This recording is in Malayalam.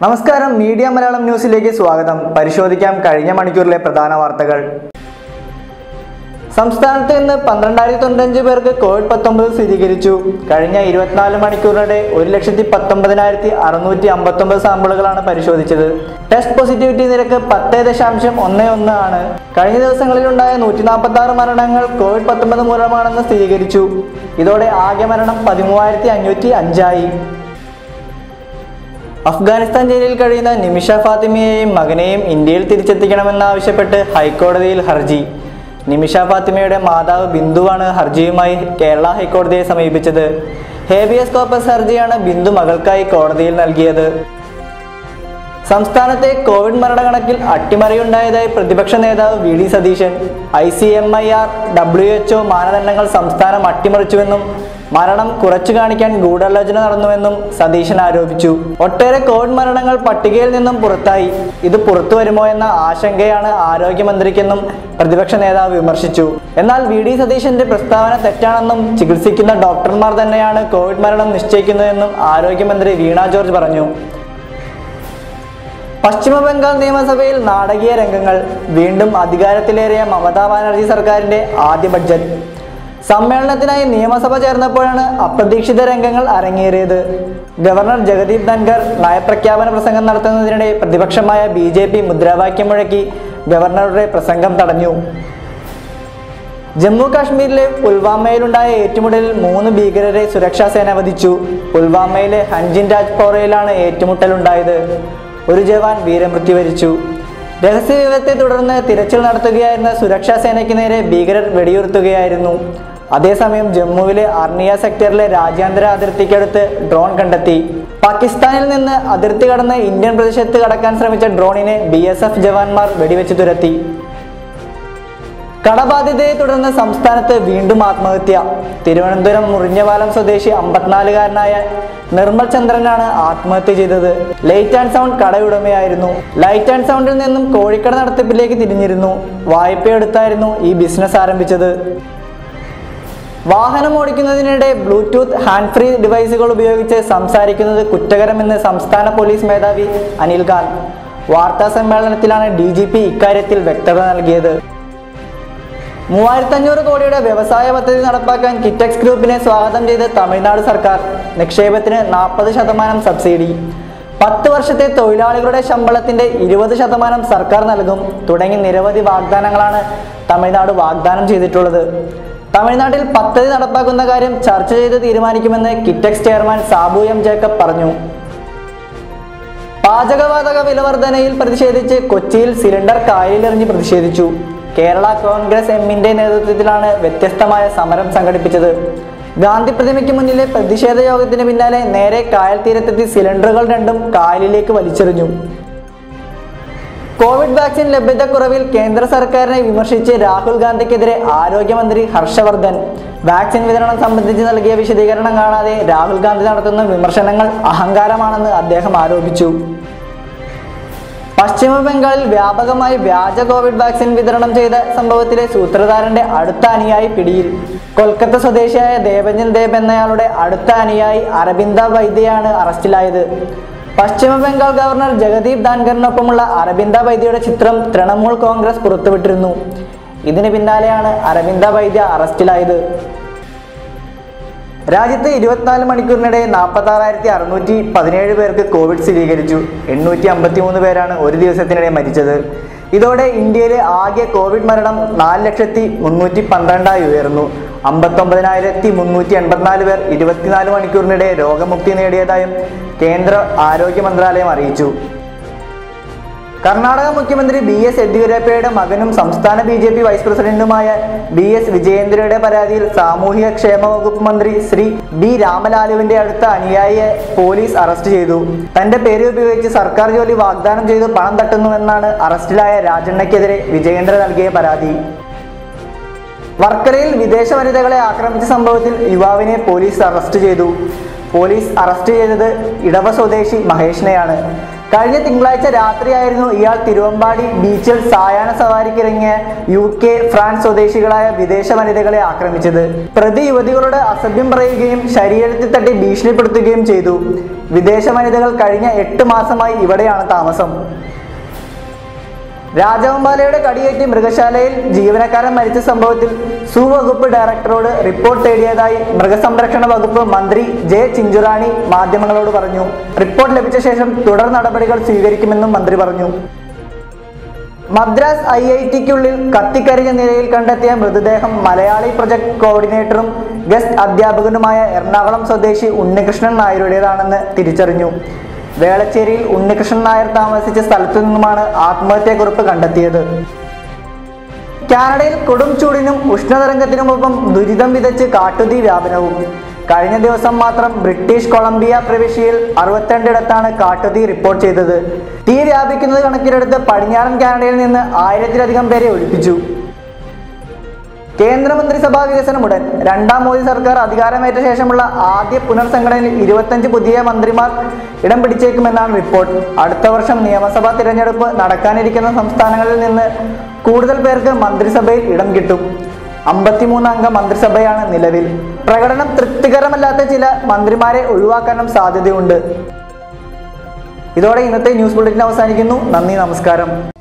നമസ്കാരം മീഡിയ മലയാളം ന്യൂസിലേക്ക് സ്വാഗതം പരിശോധിക്കാം കഴിഞ്ഞ മണിക്കൂറിലെ പ്രധാന വാർത്തകൾ സംസ്ഥാനത്ത് ഇന്ന് പന്ത്രണ്ടായിരത്തി തൊണ്ണൂറ്റഞ്ച് പേർക്ക് കോവിഡ് പത്തൊമ്പത് സ്ഥിരീകരിച്ചു കഴിഞ്ഞ ഇരുപത്തിനാല് മണിക്കൂറിനിടെ ഒരു ലക്ഷത്തി പത്തൊമ്പതിനായിരത്തി അറുന്നൂറ്റി അമ്പത്തൊമ്പത് സാമ്പിളുകളാണ് പരിശോധിച്ചത് ടെസ്റ്റ് പോസിറ്റിവിറ്റി നിരക്ക് പത്ത് ദശാംശം ഒന്ന് ഒന്ന് ആണ് കഴിഞ്ഞ ദിവസങ്ങളിലുണ്ടായ നൂറ്റി നാൽപ്പത്തി ആറ് മരണങ്ങൾ കോവിഡ് പത്തൊമ്പത് മൂലമാണെന്ന് സ്ഥിരീകരിച്ചു ഇതോടെ ആകെ മരണം പതിമൂവായിരത്തി അഞ്ഞൂറ്റി അഞ്ചായി അഫ്ഗാനിസ്ഥാൻ ജയിലിൽ കഴിയുന്ന നിമിഷ ഫാത്തിമയെയും മകനെയും ഇന്ത്യയിൽ തിരിച്ചെത്തിക്കണമെന്നാവശ്യപ്പെട്ട് ഹൈക്കോടതിയിൽ ഹർജി നിമിഷ ഫാത്തിമയുടെ മാതാവ് ബിന്ദുവാണ് ഹർജിയുമായി കേരള ഹൈക്കോടതിയെ സമീപിച്ചത് ഹേബിയസ് കോപ്പസ് ഹർജിയാണ് ബിന്ദു മകൾക്കായി കോടതിയിൽ നൽകിയത് സംസ്ഥാനത്തെ കോവിഡ് മരണക്കണക്കിൽ അട്ടിമറിയുണ്ടായതായി പ്രതിപക്ഷ നേതാവ് V D Satheesan I C M I R W H മാനദണ്ഡങ്ങൾ സംസ്ഥാനം അട്ടിമറിച്ചുവെന്നും മരണം കുറച്ചു കാണിക്കാൻ ഗൂഢാലോചന നടന്നുവെന്നും സതീശൻ ആരോപിച്ചു ഒട്ടേറെ കോവിഡ് മരണങ്ങൾ പട്ടികയിൽ നിന്നും പുറത്തായി ഇത് പുറത്തു വരുമോ എന്ന ആശങ്കയാണ് ആരോഗ്യമന്ത്രിക്കെന്നും പ്രതിപക്ഷ നേതാവ് വിമർശിച്ചു എന്നാൽ വി ഡി സതീശന്റെ പ്രസ്താവന തെറ്റാണെന്നും ചികിത്സിക്കുന്ന ഡോക്ടർമാർ തന്നെയാണ് കോവിഡ് മരണം നിശ്ചയിക്കുന്നതെന്നും ആരോഗ്യമന്ത്രി വീണ ജോർജ് പറഞ്ഞു പശ്ചിമ ബംഗാൾ നിയമസഭയിൽ നാടകീയ രംഗങ്ങൾ വീണ്ടും അധികാരത്തിലേറിയ മമതാ ബാനർജി സർക്കാരിന്റെ ആദ്യ ബഡ്ജറ്റ് സമ്മേളനത്തിനായി നിയമസഭ ചേർന്നപ്പോഴാണ് അപ്രതീക്ഷിത രംഗങ്ങൾ അരങ്ങേറിയത് ഗവർണർ ജഗദീപ് ധൻഖർ നയപ്രഖ്യാപന പ്രസംഗം നടത്തുന്നതിനിടെ പ്രതിപക്ഷമായ ബി ജെ പി മുദ്രാവാക്യം മുഴക്കി ഗവർണറുടെ പ്രസംഗം തടഞ്ഞു ജമ്മു കാശ്മീരിലെ പുൽവാമയിലുണ്ടായ ഏറ്റുമുട്ടലിൽ മൂന്ന് ഭീകരരെ സുരക്ഷാ സേന വധിച്ചു പുൽവാമയിലെ ഹൻജിൻ രാജ്പോറയിലാണ് ഏറ്റുമുട്ടലുണ്ടായത് ഒരു ജവാൻ വീരമൃത്യു വരിച്ചു രഹസ്യവിവരത്തെ തുടർന്ന് തിരച്ചിൽ നടത്തുകയായിരുന്ന സുരക്ഷാ സേനയ്ക്ക് നേരെ ഭീകരർ വെടിയുതിർത്തുകയായിരുന്നു അതേസമയം ജമ്മുവിലെ അർണിയ സെക്ടറിലെ രാജ്യാന്തര അതിർത്തിക്കടുത്ത് ഡ്രോൺ കണ്ടെത്തി പാകിസ്ഥാനിൽ നിന്ന് അതിർത്തി കടന്ന് ഇന്ത്യൻ പ്രദേശത്ത് കടക്കാൻ ശ്രമിച്ച ഡ്രോണിനെ ബി ജവാന്മാർ വെടിവെച്ച് തുരത്തി കടബാധ്യതയെ തുടർന്ന് സംസ്ഥാനത്ത് വീണ്ടും ആത്മഹത്യ തിരുവനന്തപുരം മുറിഞ്ഞപാലം സ്വദേശി അമ്പത്തിനാലുകാരനായ നിർമ്മൽ ചന്ദ്രനാണ് ആത്മഹത്യ ചെയ്തത് ലൈറ്റ് ആൻഡ് സൗണ്ട് കടയുടമയായിരുന്നു ലൈറ്റ് ആൻഡ് സൗണ്ടിൽ നിന്നും കോഴിക്കട നടത്തിപ്പിലേക്ക് തിരിഞ്ഞിരുന്നു വായ്പയെടുത്തായിരുന്നു ഈ ബിസിനസ് ആരംഭിച്ചത് വാഹനം ഓടിക്കുന്നതിനിടെ ബ്ലൂടൂത്ത് ഹാൻഡ് ഫ്രീ ഡിവൈസുകൾ ഉപയോഗിച്ച് സംസാരിക്കുന്നത് കുറ്റകരമെന്ന് സംസ്ഥാന പോലീസ് മേധാവി അനിൽ കാന്ത് വാർത്താ സമ്മേളനത്തിലാണ് ഡി ജി പി ഇക്കാര്യത്തിൽ വ്യക്തത നൽകിയത് മൂവായിരത്തി അഞ്ഞൂറ് കോടിയുടെ വ്യവസായ പദ്ധതി നടപ്പാക്കാൻ കിറ്റക്സ് ഗ്രൂപ്പിനെ സ്വാഗതം ചെയ്ത് തമിഴ്നാട് സർക്കാർ നിക്ഷേപത്തിന് നാൽപ്പത് ശതമാനം സബ്സിഡി പത്ത് വർഷത്തെ തൊഴിലാളികളുടെ ശമ്പളത്തിന്റെ ഇരുപത് ശതമാനം സർക്കാർ നൽകും തുടങ്ങി നിരവധി വാഗ്ദാനങ്ങളാണ് തമിഴ്നാട് വാഗ്ദാനം ചെയ്തിട്ടുള്ളത് തമിഴ്നാട്ടിൽ പദ്ധതി നടപ്പാക്കുന്ന കാര്യം ചർച്ച ചെയ്ത് തീരുമാനിക്കുമെന്ന് കിറ്റക്സ് ചെയർമാൻ സാബു എം ജേക്കബ് പറഞ്ഞു പാചകവാതക വിലവർധനയിൽ പ്രതിഷേധിച്ച് കൊച്ചിയിൽ സിലിണ്ടർ കായലിലെറിഞ്ഞ് പ്രതിഷേധിച്ചു കേരള കോൺഗ്രസ് എമ്മിന്റെ നേതൃത്വത്തിലാണ് വ്യത്യസ്തമായ സമരം സംഘടിപ്പിച്ചത് ഗാന്ധി പ്രതിമയ്ക്ക് മുന്നിലെ പ്രതിഷേധ യോഗത്തിന് പിന്നാലെ നേരെ കായൽ തീരത്തെത്തി സിലിണ്ടറുകൾ രണ്ടും കായലിലേക്ക് വലിച്ചെറിഞ്ഞു കോവിഡ് വാക്സിൻ ലഭ്യതക്കുറവിൽ കേന്ദ്ര സർക്കാരിനെ വിമർശിച്ച് രാഹുൽ ഗാന്ധിക്കെതിരെ ആരോഗ്യമന്ത്രി ഹർഷവർദ്ധൻ വാക്സിൻ വിതരണം സംബന്ധിച്ച് നൽകിയ വിശദീകരണം കാണാതെ രാഹുൽ ഗാന്ധി നടത്തുന്ന വിമർശനങ്ങൾ അഹങ്കാരമാണെന്ന് അദ്ദേഹം ആരോപിച്ചു പശ്ചിമ ബംഗാളിൽ വ്യാപകമായി വ്യാജ കോവിഡ് വാക്സിൻ വിതരണം ചെയ്ത സംഭവത്തിലെ സൂത്രധാരന്റെ അടുത്ത അനുയായി പിടിയിൽ കൊൽക്കത്ത സ്വദേശിയായ ദേവഞ്ജൻ ദേബ് എന്നയാളുടെ അടുത്ത അനുയായി അരബിന്ദ വൈദ്യയാണ് അറസ്റ്റിലായത് പശ്ചിമ ബംഗാൾ ഗവർണർ ജഗദീപ് ധാൻഖറിനൊപ്പമുള്ള അരബിന്ദ വൈദ്യയുടെ ചിത്രം തൃണമൂൽ കോൺഗ്രസ് പുറത്തുവിട്ടിരുന്നു ഇതിന് പിന്നാലെയാണ് അരബിന്ദ വൈദ്യ അറസ്റ്റിലായത് രാജ്യത്ത് ഇരുപത്തിനാല് മണിക്കൂറിനിടെ നാൽപ്പത്തി ആറായിരത്തി അറുന്നൂറ്റി പതിനേഴ് പേർക്ക് കോവിഡ് സ്ഥിരീകരിച്ചു എണ്ണൂറ്റി അമ്പത്തി മൂന്ന് പേരാണ് ഒരു ദിവസത്തിനിടെ മരിച്ചത് ഇതോടെ ഇന്ത്യയിലെ ആകെ കോവിഡ് മരണം നാല് ലക്ഷത്തി മുന്നൂറ്റി പന്ത്രണ്ടായി ഉയർന്നു അമ്പത്തൊമ്പതിനായിരത്തി മുന്നൂറ്റി എൺപത്തിനാല് പേർ ഇരുപത്തിനാല് മണിക്കൂറിനിടെ രോഗമുക്തി നേടിയതായും കേന്ദ്ര ആരോഗ്യ മന്ത്രാലയം അറിയിച്ചു കർണാടക മുഖ്യമന്ത്രി ബി എസ് യെദ്യൂരപ്പയുടെ മകനും സംസ്ഥാന ബി ജെ പി വൈസ് പ്രസിഡന്റുമായ ബി എസ് വിജയേന്ദ്രയുടെ പരാതിയിൽ സാമൂഹിക ക്ഷേമ വകുപ്പ് മന്ത്രി ശ്രീ ബി രാമലാലുവിന്റെ അടുത്ത അനുയായിയെ പോലീസ് അറസ്റ്റ് ചെയ്തു തന്റെ പേര് ഉപയോഗിച്ച് സർക്കാർ ജോലി വാഗ്ദാനം ചെയ്ത് പണം തട്ടുന്നുവെന്നാണ് അറസ്റ്റിലായ രാജണ്ണയ്ക്കെതിരെ വിജയേന്ദ്ര നൽകിയ പരാതി വർക്കലയിൽ വിദേശ വനിതകളെ ആക്രമിച്ച സംഭവത്തിൽ യുവാവിനെ പോലീസ് അറസ്റ്റ് ചെയ്തു പോലീസ് അറസ്റ്റ് ചെയ്തത് ഇടവ സ്വദേശി മഹേഷിനെയാണ് കഴിഞ്ഞ തിങ്കളാഴ്ച രാത്രിയായിരുന്നു ഇയാൾ തിരുവമ്പാടി ബീച്ചിൽ സായാഹ്ന സവാരിക്കിറങ്ങിയ യു കെ ഫ്രാൻസ് സ്വദേശികളായ വിദേശ വനിതകളെ ആക്രമിച്ചത് പ്രതി യുവതികളോട് അസഭ്യം പറയുകയും ശരീരത്തിൽ തട്ടി ഭീഷണിപ്പെടുത്തുകയും ചെയ്തു വിദേശ വനിതകൾ കഴിഞ്ഞ എട്ട് മാസമായി ഇവിടെയാണ് താമസം രാജവമ്പാലയുടെ കടിയേറ്റ് മൃഗശാലയിൽ ജീവനക്കാരൻ മരിച്ച സംഭവത്തിൽ സൂ വകുപ്പ് ഡയറക്ടറോട് റിപ്പോർട്ട് തേടിയതായി മൃഗസംരക്ഷണ വകുപ്പ് മന്ത്രി ജെ ചിഞ്ചുറാണി മാധ്യമങ്ങളോട് പറഞ്ഞു റിപ്പോർട്ട് ലഭിച്ച ശേഷം തുടർ നടപടികൾ സ്വീകരിക്കുമെന്നും മന്ത്രി പറഞ്ഞു മദ്രാസ് ഐ ഐ ടിക്കുള്ളിൽ കത്തിക്കരിഞ്ഞ നിലയിൽ കണ്ടെത്തിയ മൃതദേഹം മലയാളി പ്രൊജക്ട് കോർഡിനേറ്ററും ഗസ്റ്റ് അധ്യാപകനുമായ എറണാകുളം സ്വദേശി ഉണ്ണികൃഷ്ണൻ നായരുടേതാണെന്ന് തിരിച്ചറിഞ്ഞു വേളച്ചേരിയിൽ ഉണ്ണികൃഷ്ണൻ നായർ താമസിച്ച സ്ഥലത്തു നിന്നുമാണ് ആത്മഹത്യാക്കുറിപ്പ് കണ്ടെത്തിയത് കാനഡയിൽ കൊടും ചൂടിനും ഉഷ്ണതരംഗത്തിനുമൊപ്പം ദുരിതം വിതച്ച് കാട്ടുതീ വ്യാപനവും കഴിഞ്ഞ ദിവസം മാത്രം ബ്രിട്ടീഷ് കൊളംബിയ പ്രവിശ്യയിൽ അറുപത്തിരണ്ടിടത്താണ് കാട്ടുതീ റിപ്പോർട്ട് ചെയ്തത് തീ വ്യാപിക്കുന്നത് കണക്കിലെടുത്ത് പടിഞ്ഞാറൻ കാനഡയിൽ നിന്ന് ആയിരത്തിലധികം പേരെ ഒഴിപ്പിച്ചു കേന്ദ്രമന്ത്രിസഭാ വികസനം ഉടൻ രണ്ടാം മോദി സർക്കാർ അധികാരമേറ്റ ശേഷമുള്ള ആദ്യ പുനർസംഘടനയിൽ ഇരുപത്തഞ്ച് പുതിയ മന്ത്രിമാർ ഇടം പിടിച്ചേക്കുമെന്നാണ് റിപ്പോർട്ട് അടുത്ത വർഷം നിയമസഭാ തിരഞ്ഞെടുപ്പ് നടക്കാനിരിക്കുന്ന സംസ്ഥാനങ്ങളിൽ നിന്ന് കൂടുതൽ പേർക്ക് മന്ത്രിസഭയിൽ ഇടം കിട്ടും അമ്പത്തിമൂന്ന് അംഗ മന്ത്രിസഭയാണ് നിലവിൽ പ്രകടനം തൃപ്തികരമല്ലാത്ത ചില മന്ത്രിമാരെ ഒഴിവാക്കാനും സാധ്യതയുണ്ട് ഇതോടെ ഇന്നത്തെ ന്യൂസ് ബുള്ളറ്റിൻ അവസാനിക്കുന്നു നന്ദി നമസ്കാരം